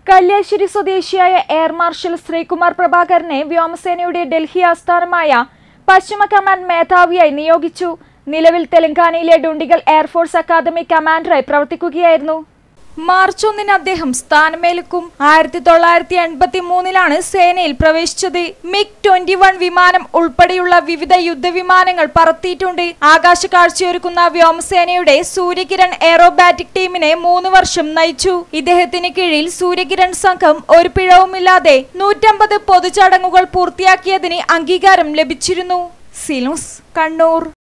കല്യാശ്ശേരി സ്വദേശിയായ air marshal Sreekumar പ്രഭാകരനെ വ്യോമസേനയുടെ ഡൽഹി ആസ്ഥാനമായ പശ്ചിമ കമാൻഡ് മേധാവിയായി നിയോഗിച്ചു നിലവിൽ തെലങ്കാനയിലെ ഡുണ്ടിഗൽ എയർഫോഴ്സ് അക്കാദമി കമാൻഡറായി പ്രവർത്തിക്കുകയായിരുന്നു മാർച്ച് ഒന്നിന് അദ്ദേഹം സ്ഥാനമേൽക്കും ആയിരത്തി തൊള്ളായിരത്തി എൺപത്തി മൂന്നിലാണ് സേനയിൽ പ്രവേശിച്ചത് മിഗ് ട്വന്റി വൺ വിമാനം ഉൾപ്പെടെയുള്ള വിവിധ യുദ്ധവിമാനങ്ങൾ പറത്തിയിട്ടുണ്ട് ആകാശ കാഴ്ചയൊരുക്കുന്ന വ്യോമസേനയുടെ സൂര്യകിരൺ എയറോബാറ്റിക് ടീമിനെ മൂന്ന് വർഷം നയിച്ചു ഇദ്ദേഹത്തിന് കീഴിൽ സൂര്യകിരൺ സംഘം ഒരു പിഴവുമില്ലാതെ നൂറ്റമ്പത് പൊതുചടങ്ങുകൾ പൂർത്തിയാക്കിയതിന് അംഗീകാരം ലഭിച്ചിരുന്നു സിലൂസ് കണ്ണൂർ